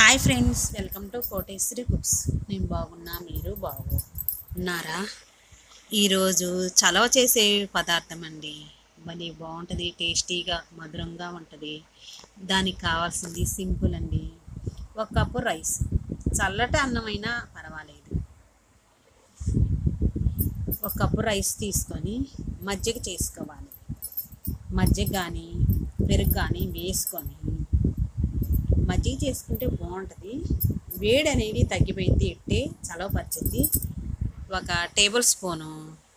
hi friends welcome to Koteswari cooks నేను బాగున్నా మీరు బాగు ఉన్నారా ఈరోజు చలవ చేసే పదార్థం అండి భలే బాగుంటుంది టేస్టీగా మధురంగా ఉంటుంది దానికి కావాల్సింది సింపుల్ అండి ఒక కప్పు రైస్ చల్లటి అన్నమైనా పర్వాలేదు ఒక కప్పు రైస్ తీసుకొని మజ్జిగ చేసుకోవాలి మజ్జిగ కానీ పెరుగు కానీ వేసుకొని మజ్జిగ చేసుకుంటే బాగుంటుంది వేడి అనేది తగ్గిపోయింది ఇట్టే చలవపరిచింది ఒక టేబుల్ స్పూను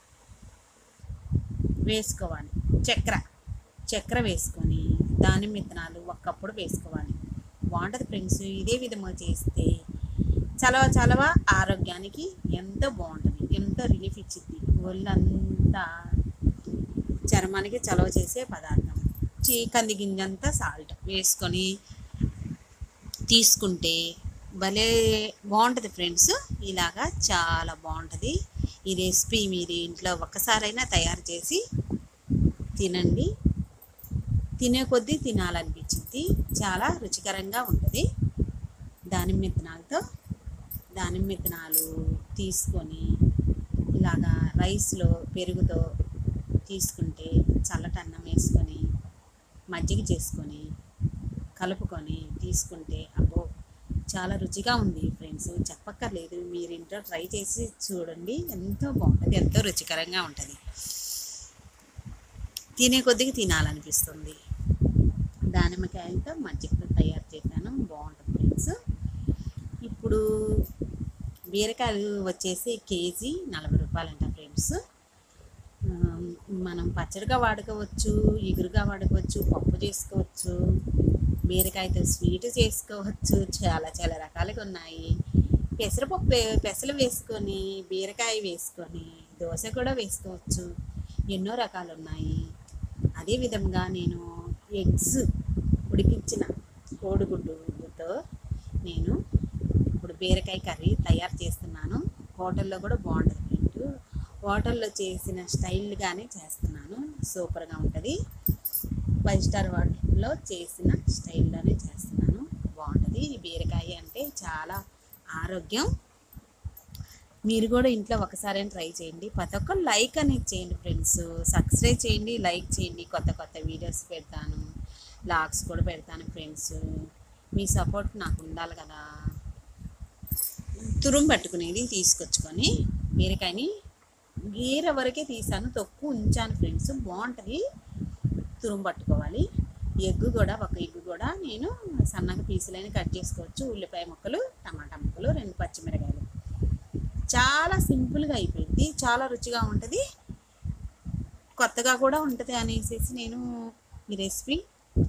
వేసుకోవాలి చక్కెర చక్కెర వేసుకొని దానిమ్మ విత్తనాలు ఒక్కప్పుడు వేసుకోవాలి బాగుంటుంది ఫ్రెండ్స్ ఇదే విధంగా చేస్తే చలవ చలవ ఆరోగ్యానికి ఎంతో బాగుంటుంది ఎంతో రిలీఫ్ ఇచ్చింది ఒళ్ళంతా చర్మానికి చలవ చేసే పదార్థం చీ కంది గింజంతా సాల్ట్ వేసుకొని తీసుకుంటే భలే బాగుంటుంది ఫ్రెండ్స్ ఇలాగా చాలా బాగుంటుంది ఈ రెసిపీ మీరు ఇంట్లో ఒక్కసారైనా తయారు చేసి తినండి తినే కొద్దీ తినాలనిపించింది చాలా రుచికరంగా ఉంటుంది దానిమ్మ విత్తనాలతో దానిమ్మ విత్తనాలు తీసుకొని ఇలాగా రైస్లో పెరుగుతో తీసుకుంటే చల్లటి అన్నం వేసుకొని మజ్జిగ చేసుకొని కలుపుకొని తీసుకుంటే అబ్బో చాలా రుచిగా ఉంది ఫ్రెండ్స్ చెప్పక్కర్లేదు మీరు ఇంట్లో ట్రై చేసి చూడండి ఎంతో బాగుంటుంది ఎంతో రుచికరంగా ఉంటుంది తినే కొద్దిగా తినాలనిపిస్తుంది దానిమ్మకాయలతో మజ్జిగతో తయారు చేశాను బాగుంటుంది ఫ్రెండ్స్ ఇప్పుడు బీరకాయలు వచ్చేసి కేజీ నలభై రూపాయలంట ఫ్రెండ్స్ ఆ, మనం పచ్చడిగా వాడుకోవచ్చు ఎగురుగా వాడుకోవచ్చు పప్పు చేసుకోవచ్చు బీరకాయతో స్వీట్ చేసుకోవచ్చు చాలా చాలా రకాలుగా ఉన్నాయి పెసరపప్పు వే- పెసలు వేసుకొని బీరకాయ వేసుకొని దోశ కూడా వేసుకోవచ్చు ఎన్నో రకాలు ఉన్నాయి అదే విధంగా నేను ఎగ్స్ ఉడికించిన కోడిగుడ్డుతో నేను ఇప్పుడు బీరకాయ కర్రీ తయారు చేస్తున్నాను హోటల్లో కూడా బాగుంటుంది ఫ్రెండ్ హోటల్లో చేసిన స్టైల్గానే చేస్తున్నాను సూపర్గా ఉంటుంది ఫైవ్ స్టార్ హోటల్లో చేసిన స్టైల్లోనే చేస్తున్నాను బాగుంటుంది ఈ బీరకాయ అంటే చాలా ఆరోగ్యం మీరు కూడా ఇంట్లో ఒకసారి ట్రై చేయండి ప్రతి ఒక్కరు లైక్ అనేది చేయండి ఫ్రెండ్స్ సబ్స్క్రైబ్ చేయండి లైక్ చేయండి కొత్త కొత్త వీడియోస్ పెడతాను లాగ్స్ కూడా పెడతాను ఫ్రెండ్స్ మీ సపోర్ట్ నాకు ఉండాలి కదా తురుం పట్టుకునేది తీసుకొచ్చుకొని బీరకాయని గీర వరకే తీసాను తొక్కు ఉంచాను ఫ్రెండ్స్ బాగుంటుంది తురుము పట్టుకోవాలి ఎగ్గు కూడా ఒక ఎగ్గు కూడా నేను సన్నగా పీసులైన కట్ చేసుకోవచ్చు ఉల్లిపాయ ముక్కలు టమాటా ముక్కలు రెండు పచ్చిమిరకాయలు చాలా సింపుల్గా అయిపోయింది చాలా రుచిగా ఉంటుంది కొత్తగా కూడా ఉంటుంది అనేసి నేను ఈ రెసిపీ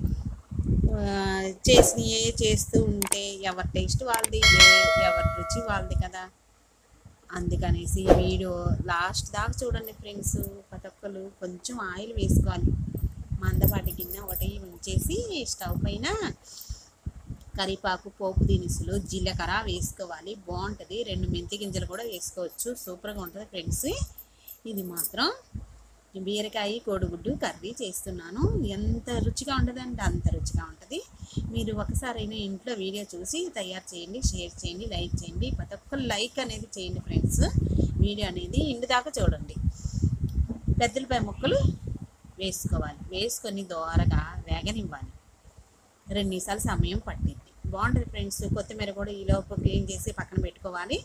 చేసినయే చేస్తూ ఉంటే ఎవరి టేస్ట్ వాళ్ళది ఏ- ఎవరి రుచి వాళ్ళది కదా అందుకనేసి ఈ వీడియో లాస్ట్ దాకా చూడండి ఫ్రెండ్స్ ప్రతి ఒక్కరు కొంచెం ఆయిల్ వేసుకోవాలి మందపాటి గిన్నె ఒకటి ఉంచేసి స్టవ్ పైన కరివేపాకు పోపు దినుసులు జీలకర్ర వేసుకోవాలి బాగుంటుంది రెండు మెంతి గింజలు కూడా వేసుకోవచ్చు సూపర్గా ఉంటుంది ఫ్రెండ్స్ ఇది మాత్రం బీరకాయ కోడిగుడ్డు కర్రీ చేస్తున్నాను ఎంత రుచిగా ఉంటుందంటే అంత రుచిగా ఉంటుంది మీరు ఒకసారైనా ఇంట్లో వీడియో చూసి తయారు చేయండి షేర్ చేయండి లైక్ చేయండి ప్రతి ఒక్క లైక్ అనేది చేయండి ఫ్రెండ్స్ వీడియో అనేది ఇంటి దాకా చూడండి పెద్దలపై ముక్కలు వేసుకోవాలి వేసుకొని దోరగా వేగనివ్వాలి రెండు నిమిషాలు సమయం పట్టింది బాగుంటుంది ఫ్రెండ్స్ కొత్తిమీర కూడా ఈలోపు క్లీన్ చేసి పక్కన పెట్టుకోవాలి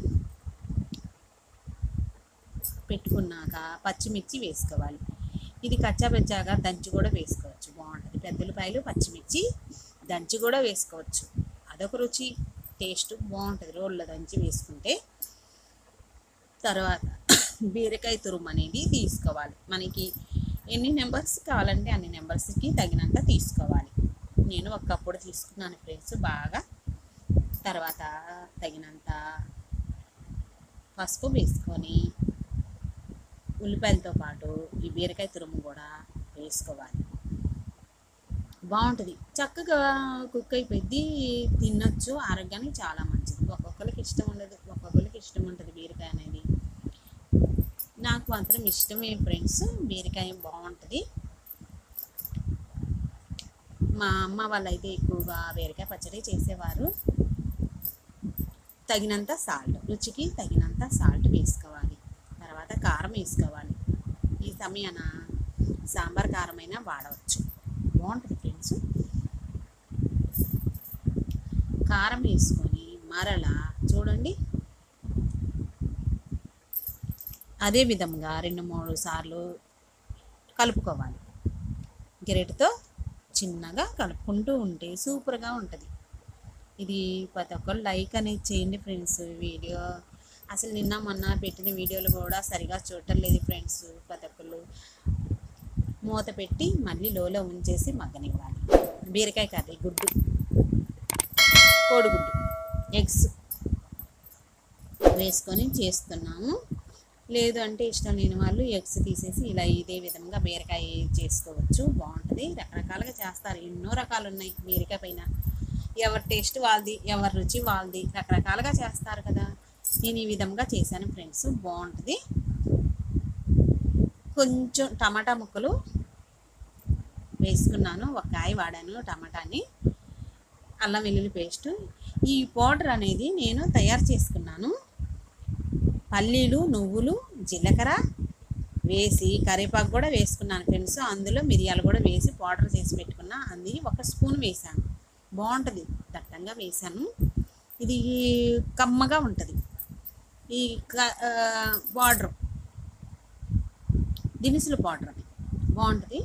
పెట్టుకున్నాక పచ్చిమిర్చి వేసుకోవాలి ఇది కచ్చాబెచ్చాగా దంచి కూడా వేసుకోవచ్చు బాగుంటుంది పెద్దలపాయలు పచ్చిమిర్చి దంచి కూడా వేసుకోవచ్చు అదొక రుచి టేస్ట్ బాగుంటుంది రోల్లో దంచి వేసుకుంటే తర్వాత బీరకాయ తురుము అనేది తీసుకోవాలి మనకి ఎన్ని నెంబర్స్ కావాలంటే అన్ని నెంబర్స్కి తగినంత తీసుకోవాలి నేను ఒకప్పుడు తీసుకున్నాను ఫ్రెండ్స్ బాగా తర్వాత తగినంత పసుపు వేసుకొని ఉల్లిపాయలతో పాటు ఈ బీరకాయ తురుము కూడా వేసుకోవాలి బాగుంటుంది చక్కగా కుక్ అయిపోయింది తినొచ్చు ఆరోగ్యానికి చాలా మంచిది ఒక్కొక్కరికి ఇష్టం ఉండదు ఒక్కొక్కరికి ఇష్టం ఉంటుంది బీరకాయ అనేది నాకు మాత్రం ఇష్టమే ఫ్రెండ్స్ బీరకాయ బాగుంటుంది మా అమ్మ వాళ్ళైతే ఎక్కువగా బీరకాయ పచ్చడి చేసేవారు తగినంత సాల్ట్ రుచికి తగినంత సాల్ట్ వేసుకోవాలి తర్వాత కారం వేసుకోవాలి ఈ సమయాన సాంబార్ కారమైనా వాడవచ్చు బాగుంటుంది ఫ్రెండ్స్ కారం వేసుకొని మరలా చూడండి అదే విధంగా రెండు మూడు సార్లు కలుపుకోవాలి గెరెట్తో చిన్నగా కలుపుకుంటూ ఉంటే సూపర్గా ఉంటుంది ఇది ప్రతి ఒక్కరు లైక్ అనేది చేయండి ఫ్రెండ్స్ వీడియో అసలు నిన్న మొన్న పెట్టిన వీడియోలు కూడా సరిగా చూడటం లేదు ఫ్రెండ్స్ ప్రతి ఒక్కళ్ళు మూత పెట్టి మళ్ళీ లోలో ఉంచేసి మగ్గనివ్వాలి బీరకాయ కర్రీ గుడ్డు కోడిగుడ్డు ఎగ్స్ వేసుకొని చేస్తున్నాము లేదు అంటే ఇష్టం లేని వాళ్ళు ఎగ్స్ తీసేసి ఇలా ఇదే విధంగా బీరకాయ చేసుకోవచ్చు బాగుంటుంది రకరకాలుగా చేస్తారు ఎన్నో రకాలు ఉన్నాయి బీరకాయ పైన ఎవరి టేస్ట్ వాళ్ళది ఎవరి రుచి వాళ్ళది రకరకాలుగా చేస్తారు కదా నేను ఈ విధంగా చేశాను ఫ్రెండ్స్ బాగుంటుంది కొంచెం టమాటా ముక్కలు వేసుకున్నాను ఒక కాయ వాడాను టమాటాని అల్లం వెల్లుల్లి పేస్ట్ ఈ పౌడర్ అనేది నేను తయారు చేసుకున్నాను పల్లీలు నువ్వులు జీలకర్ర వేసి కరివేపాకు కూడా వేసుకున్నాను ఫ్రెండ్స్ అందులో మిరియాలు కూడా వేసి పౌడర్ చేసి పెట్టుకున్నా అది ఒక స్పూన్ వేసాను బాగుంటుంది దట్టంగా వేసాను ఇది కమ్మగా ఉంటుంది ఈ పౌడర్ దినుసుల పౌడర్ అది బాగుంటుంది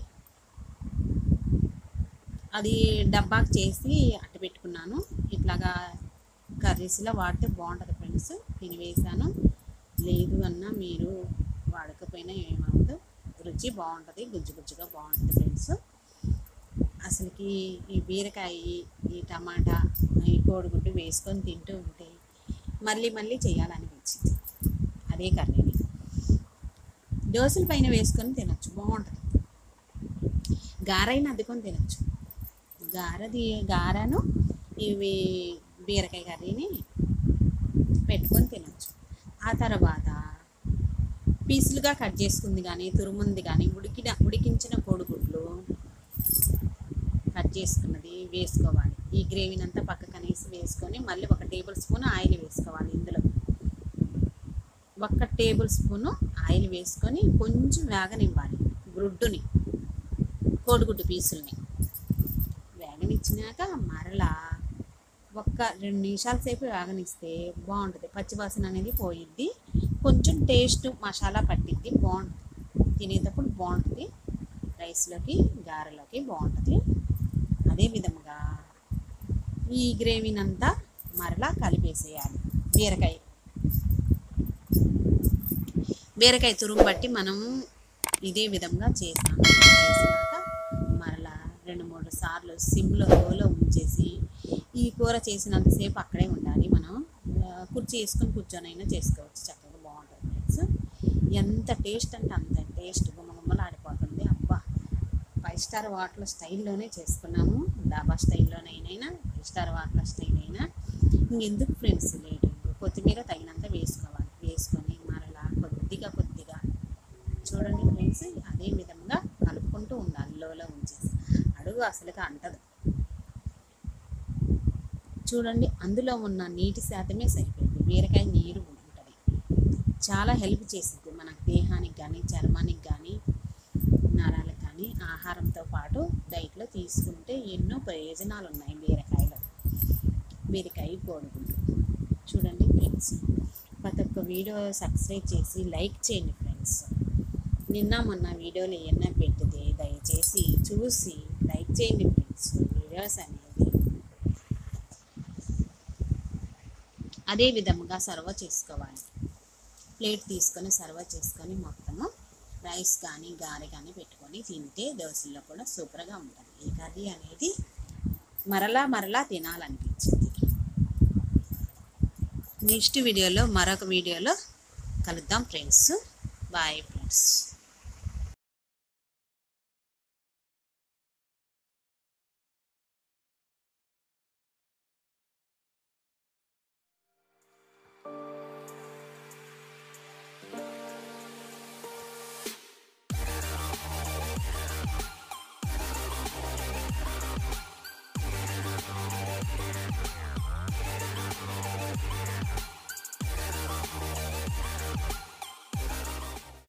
అది డబ్బాకి చేసి అట్ట పెట్టుకున్నాను ఇట్లాగా కర్రీస్లో వాడితే బాగుంటుంది ఫ్రెండ్స్ నేను వేసాను లేదు అన్నా మీరు వాడకపోయినా ఏమవుతుంది రుచి బాగుంటుంది గుజ్జు గుజ్జుగా బాగుంటుంది ఫ్రెండ్స్ అసలుకి ఈ బీరకాయ ఈ టమాటా ఈ కోడిగుడ్డు వేసుకొని తింటూ ఉంటే మళ్ళీ మళ్ళీ చేయాలనిపించింది అదే కర్రీని దోశల పైన వేసుకొని తినొచ్చు బాగుంటుంది గారైన అద్దుకొని తినొచ్చు గారది గారను ఇవి బీరకాయ కర్రీని పెట్టుకొని తినొచ్చు ఆ తర్వాత పీసులుగా కట్ చేసుకుంది కానీ తురుముంది కానీ ఉడికిన ఉడికించిన కోడిగుడ్లు కట్ చేసుకున్నది వేసుకోవాలి ఈ గ్రేవీని అంతా పక్కకు అనేసి వేసుకొని మళ్ళీ ఒక టేబుల్ స్పూన్ ఆయిల్ వేసుకోవాలి ఇందులో ఒక్క టేబుల్ స్పూను ఆయిల్ వేసుకొని కొంచెం వేగనివ్వాలి గుడ్డుని కోడిగుడ్డు పీసుల్ని వేగనిచ్చినాక మరలా ఒక్క రెండు నిమిషాల సేపు వేగనిస్తే బాగుంటుంది పచ్చివాసన అనేది పోయిద్ది కొంచెం టేస్ట్ మసాలా పట్టిద్ది బాగుంటుంది తినేటప్పుడు బాగుంటుంది రైస్లోకి గారెలోకి బాగుంటుంది అదే విధముగా ఈ గ్రేవీనంతా మరలా కలిపేసేయాలి బీరకాయ బీరకాయ తురుము బట్టి మనము ఇదే విధంగా చేసాము చేసినాక మరలా రెండు మూడు సార్లు సిమ్లో లోలో ఉంచేసి ఈ కూర చేసినంతసేపు అక్కడే ఉండాలి మనం ఆ, కుర్చీ వేసుకొని కూర్చొని అయినా చేసుకోవచ్చు చక్కగా బాగుంటుంది ఫ్రెండ్స్ ఎంత టేస్ట్ అంటే అంత టేస్ట్ గుమ్మగుమ్మలు ఆడిపోతుంది అబ్బా ఫైవ్ స్టార్ వాటర్ స్టైల్లోనే చేసుకున్నాము డాబా స్టైల్లోనైనా ఫైవ్ స్టార్ వాటర్ స్టైల్ అయినా ఇంకెందుకు ఫ్రెండ్స్ లేటు కొత్తిమీర తగినంత వేసుకోవాలి వేసుకొని మరలా కొద్దిగా కొద్దిగా చూడండి ఫ్రెండ్స్ అదే విధంగా కలుపుకుంటూ ఉండాలి లోలో ఉంచేసి అడుగు అసలుగా అంటదు చూడండి అందులో ఉన్న నీటి శాతమే సరిపోయింది బీరకాయ నీరు ఉంటుంది చాలా హెల్ప్ చేసిద్ది మన దేహానికి కానీ చర్మానికి కానీ నరాలకు కానీ ఆహారంతో పాటు డైట్లో తీసుకుంటే ఎన్నో ప్రయోజనాలు ఉన్నాయి బీరకాయలో బీరకాయ కోడిగుడ్డు చూడండి ఫ్రెండ్స్ ప్రతి ఒక్క వీడియో సబ్స్క్రైబ్ చేసి లైక్ చేయండి ఫ్రెండ్స్ నిన్న మొన్న వీడియోలు ఏమన్నా పెట్టితే దయచేసి చూసి లైక్ చేయండి ఫ్రెండ్స్ వీడియోస్ అనేది అదే విధముగా సర్వ్ చేసుకోవాలి ప్లేట్ తీసుకొని సర్వ్ చేసుకొని మొత్తము రైస్ కానీ గారె కానీ పెట్టుకొని తింటే దోశల్లో కూడా సూపర్గా ఉంటుంది ఈ కర్రీ అనేది మరలా మరలా తినాలనిపించింది నెక్స్ట్ వీడియోలో మరొక వీడియోలో కలుద్దాం ఫ్రెండ్స్ బాయ్ ఫ్రెండ్స్